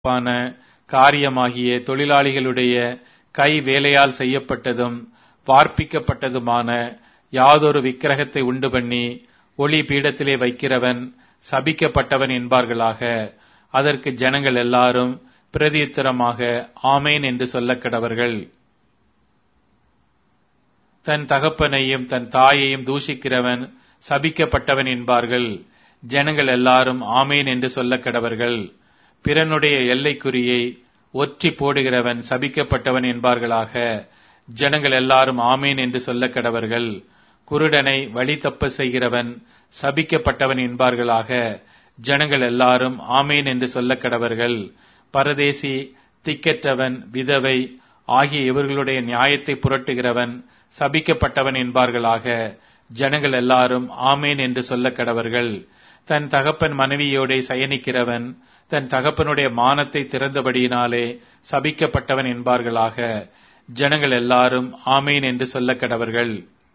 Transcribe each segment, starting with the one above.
பான காரியமாகிய தொழிலாளிகளுடைய கை வேலையால் செய்யப்பட்டதும் வார்ப்பிக்கப்பட்டதுமான யாதொரு விக்கிரகத்தை உண்டு பண்ணி ஒளி பீடத்திலே வைக்கிறவன் சபிக்கப்பட்டவன் என்பார்களாக அதற்கு ஜனங்கள் எல்லாரும் பிரதியுத்தரமாக ஆமேன் என்று சொல்லக் கடவர்கள் தன் தகப்பனையும் தன் தாயையும் தூஷிக்கிறவன் சபிக்கப்பட்டவன் என்பார்கள் ஜனங்கள் எல்லாரும் ஆமேன் என்று சொல்லக் கடவர்கள் பிறனுடைய எல்லைக்குறியை ஒற்றி போடுகிறவன் சபிக்கப்பட்டவன் என்பார்களாக ஜனங்கள் எல்லாரும் ஆமேன் என்று சொல்லக் கடவர்கள் குருடனை வழி தப்ப செய்கிறவன் சபிக்கப்பட்டவன் என்பார்களாக ஜனங்கள் எல்லாரும் ஆமேன் என்று சொல்லக் கடவர்கள் பரதேசி திக்கற்றவன் விதவை ஆகிய இவர்களுடைய நியாயத்தை புரட்டுகிறவன் சபிக்கப்பட்டவன் என்பார்களாக ஜனங்கள் எல்லாரும் ஆமேன் என்று சொல்லக் கடவர்கள் தன் தகப்பன் மனைவியோட சயனிக்கிறவன் தன் தகப்பனுடைய மானத்தை திறந்தபடியினாலே சபிக்கப்பட்டவன் என்பார்களாக ஜனங்கள் எல்லாரும் ஆமேன் என்று சொல்லக் கடவர்கள்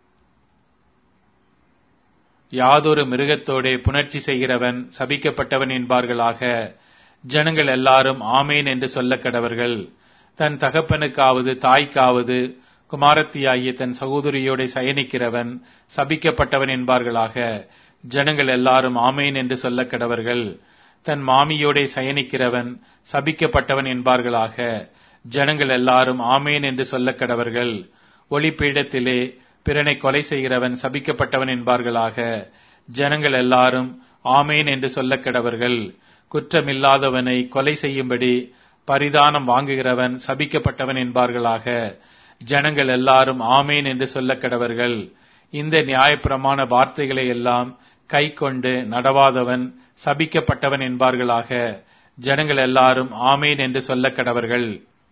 யாதொரு மிருகத்தோடே புணர்ச்சி செய்கிறவன் சபிக்கப்பட்டவன் என்பார்களாக ஜனங்கள் எல்லாரும் ஆமேன் என்று சொல்லக் கடவர்கள் தன் தகப்பனுக்காவது தாய்க்காவது குமாரத்தியாகிய தன் சகோதரியோட சயனிக்கிறவன் சபிக்கப்பட்டவன் என்பார்களாக ஜனங்கள் எல்லாரும் ஆமேன் என்று சொல்லக் கடவர்கள் தன் மாமியோட சயனிக்கிறவன் சபிக்கப்பட்டவன் என்பார்களாக ஜனங்கள் எல்லாரும் ஆமேன் என்று சொல்லக் கடவர்கள் ஒளிப்பீடத்திலே பிறனை கொலை செய்கிறவன் சபிக்கப்பட்டவன் என்பார்களாக ஜனங்கள் எல்லாரும் ஆமேன் என்று சொல்லக் கடவர்கள் குற்றமில்லாதவனை கொலை செய்யும்படி பரிதானம் வாங்குகிறவன் சபிக்கப்பட்டவன் என்பார்களாக ஜனங்கள் எல்லாரும் ஆமேன் என்று சொல்லக் கடவர்கள் இந்த நியாயப்பிரமாண வார்த்தைகளை எல்லாம் கை கொண்டு நடவாதவன் சபிக்கப்பட்டவன் என்பார்களாக ஜனங்கள் எல்லாரும் ஆமேன் என்று சொல்லக் கடவர்கள்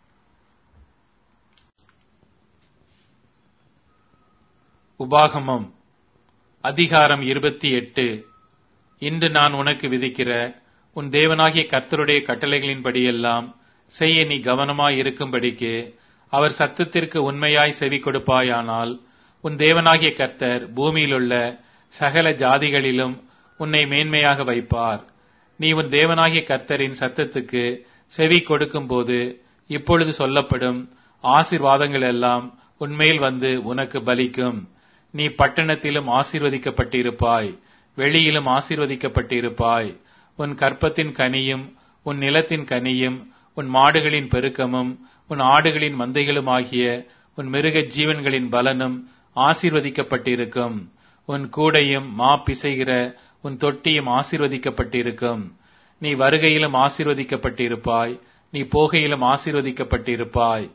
உபாகமம் அதிகாரம் இருபத்தி எட்டு இன்று நான் உனக்கு விதிக்கிற உன் தேவனாகிய கர்த்தருடைய கட்டளைகளின்படியெல்லாம் செய்ய நீ கவனமாய் இருக்கும்படிக்கு அவர் சத்தத்திற்கு உண்மையாய் செவி கொடுப்பாயானால் உன் தேவனாகிய கர்த்தர் பூமியிலுள்ள சகல ஜாதிகளிலும் உன்னை மேன்மையாக வைப்பார் நீ உன் தேவனாகிய கர்த்தரின் சத்தத்துக்கு செவி கொடுக்கும்போது இப்பொழுது சொல்லப்படும் ஆசிர்வாதங்கள் எல்லாம் உன்மேல் வந்து உனக்கு பலிக்கும் நீ பட்டணத்திலும் ஆசீர்வதிக்கப்பட்டிருப்பாய் வெளியிலும் ஆசீர்வதிக்கப்பட்டிருப்பாய் உன் கற்பத்தின் கனியும் உன் நிலத்தின் கனியும் உன் மாடுகளின் பெருக்கமும் உன் ஆடுகளின் மந்தைகளும் ஆகிய உன் மிருக ஜீவன்களின் பலனும் ஆசீர்வதிக்கப்பட்டிருக்கும் உன் கூடையும் மா பிசைகிற உன் தொட்டியும் ஆசீர்வதிக்கப்பட்டிருக்கும் நீ வருகையிலும் ஆசீர்வதிக்கப்பட்டிருப்பாய் நீ போகையிலும் ஆசீர்வதிக்கப்பட்டிருப்பாய்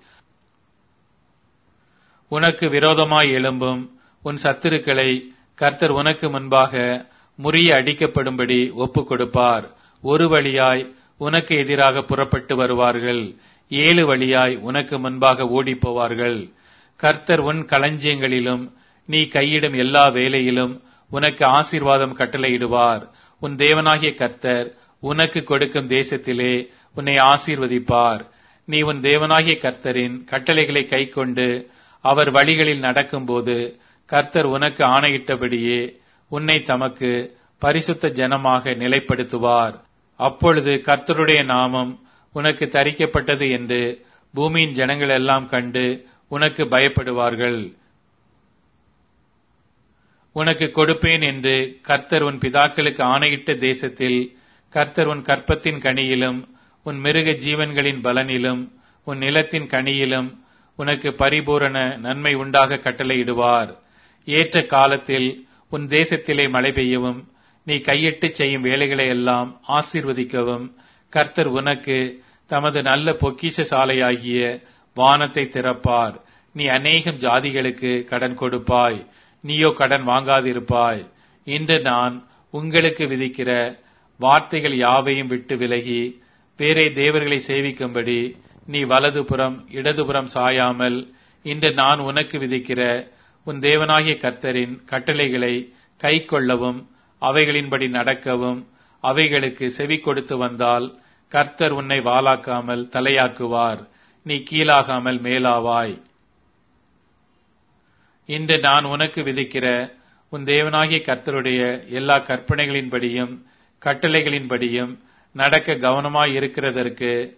உனக்கு விரோதமாய் எழும்பும் உன் சத்துருக்களை கர்த்தர் உனக்கு முன்பாக முறிய அடிக்கப்படும்படி ஒப்புக் கொடுப்பார் ஒரு வழியாய் உனக்கு எதிராக புறப்பட்டு வருவார்கள் ஏழு வழியாய் உனக்கு முன்பாக ஓடிப் போவார்கள் கர்த்தர் உன் களஞ்சியங்களிலும் நீ கையிடும் எல்லா வேலையிலும் உனக்கு ஆசீர்வாதம் கட்டளையிடுவார் உன் தேவனாகிய கர்த்தர் உனக்கு கொடுக்கும் தேசத்திலே உன்னை ஆசீர்வதிப்பார் நீ உன் தேவனாகிய கர்த்தரின் கட்டளைகளை கைக்கொண்டு அவர் வழிகளில் நடக்கும்போது கர்த்தர் உனக்கு ஆணையிட்டபடியே உன்னை தமக்கு பரிசுத்த ஜனமாக நிலைப்படுத்துவார் அப்பொழுது கர்த்தருடைய நாமம் உனக்கு தரிக்கப்பட்டது என்று பூமியின் ஜனங்கள் எல்லாம் கண்டு உனக்கு பயப்படுவார்கள் உனக்கு கொடுப்பேன் என்று கர்த்தர் உன் பிதாக்களுக்கு ஆணையிட்ட தேசத்தில் கர்த்தர் உன் கற்பத்தின் கனியிலும் உன் மிருக ஜீவன்களின் பலனிலும் உன் நிலத்தின் கனியிலும் உனக்கு பரிபூரண நன்மை உண்டாக கட்டளையிடுவார் ஏற்ற காலத்தில் உன் தேசத்திலே மழை பெய்யவும் நீ கையிட்டு செய்யும் வேலைகளை எல்லாம் ஆசீர்வதிக்கவும் கர்த்தர் உனக்கு தமது நல்ல பொக்கிஷ சாலையாகிய வானத்தை திறப்பார் நீ அநேகம் ஜாதிகளுக்கு கடன் கொடுப்பாய் நீயோ கடன் வாங்காதிருப்பாய் இன்று நான் உங்களுக்கு விதிக்கிற வார்த்தைகள் யாவையும் விட்டு விலகி வேறே தேவர்களை சேவிக்கும்படி நீ வலதுபுறம் இடதுபுறம் சாயாமல் இன்று நான் உனக்கு விதிக்கிற உன் தேவனாகிய கர்த்தரின் கட்டளைகளை கை கொள்ளவும் அவைகளின்படி நடக்கவும் அவைகளுக்கு செவி கொடுத்து வந்தால் கர்த்தர் உன்னை வாலாக்காமல் தலையாக்குவார் நீ கீழாகாமல் மேலாவாய் இன்று நான் உனக்கு விதிக்கிற உன் தேவனாகிய கர்த்தருடைய எல்லா கற்பனைகளின்படியும் கட்டளைகளின்படியும் நடக்க கவனமாய் இருக்கிறதற்கு